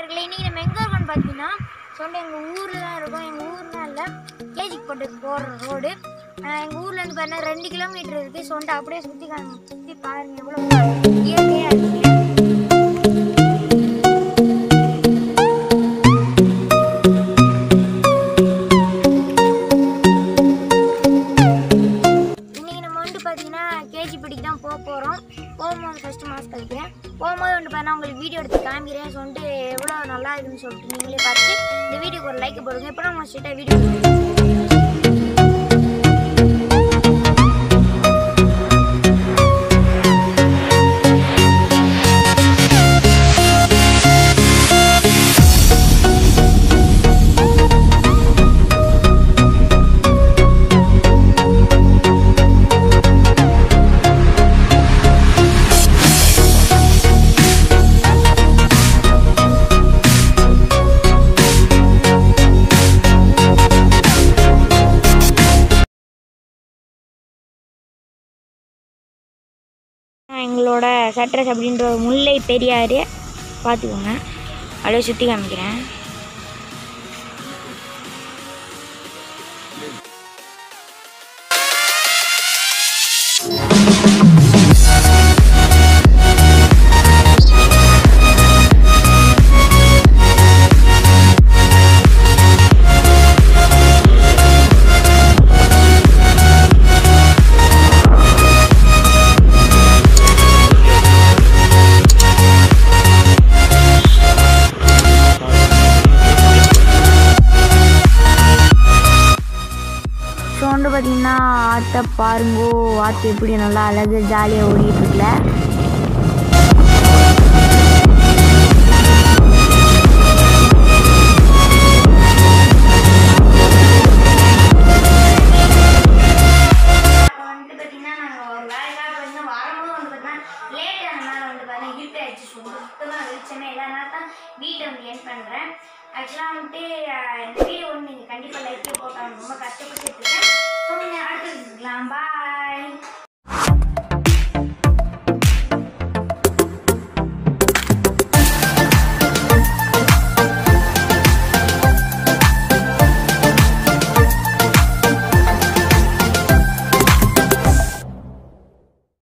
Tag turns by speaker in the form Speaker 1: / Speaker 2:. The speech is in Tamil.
Speaker 1: மக்களே இன்றைக்கி நம்ம எங்கே இருக்கோம்னு பார்த்தீங்கன்னா சொன்ன எங்கள் ஊரில் தான் இருக்கோம் எங்கள் ஊர்லாம் இல்லை கேஜிக்கு போட்டு போகிற ரோடு எங்கள் ஊரில் இருந்து பார்த்தீங்கன்னா ரெண்டு கிலோமீட்டர் இருக்குது சொன்ன அப்படியே சுற்றி காணும் சுற்றி பாருங்க எவ்வளோ இயற்கையாக இருக்குது இன்னைக்கு நம்ம வந்து பார்த்தீங்கன்னா கேஜி படிக்கு தான் போக போகிறோம் போகும்போது ஃபஸ்ட்டு மாஸ்க் கழிக்கிறேன் போகும்போது வந்து பார்த்தா உங்களுக்கு வீடியோ எடுத்து காமிக்கிறேன் சொல்லிட்டு எவ்வளோ நல்லா இருக்குன்னு சொல்லிட்டு நீங்களே பார்த்து இந்த வீடியோக்கு ஒரு லைக் போடுங்க இப்போ நம்ம ஸ்ட்ரெயிட்டாக வீடியோ எங்களோட சட்ரஸ் அப்படின்ற ஒரு முல்லை பெரியாறு பார்த்துக்கோங்க அப்படியே சுற்றி காமிக்கிறேன் ஸோ வந்து பார்த்தீங்கன்னா ஆற்றை பாருங்கோ ஆற்று எப்படி நல்லா அழகு ஜாலியாக ஓடிட்டு இருக்குல்ல வந்துட்டு பார்த்தீங்கன்னா நாங்கள் ஒரு வேலைக்காக வந்து வரும்போது வந்து பார்த்தீங்கன்னா லேட் ஆனதுனால வந்து பார்த்தீங்கன்னா இருட்டு ஆயிடுச்சு சுத்தமாக வெளிச்சமே இல்லாதனால தான் வீட்டை வந்து என் பண்ணுறேன் ஆக்சுவலாக வந்துட்டு அஹ், இந்த வீடியோ வந்து நீங்கள் கண்டிப்பாக லைக்கே போட்டாங்க ரொம்ப கஷ்டப்பட்டு இருக்கேன் ஸோ நீங்கள் அடுத்து இருக்கலாம் பா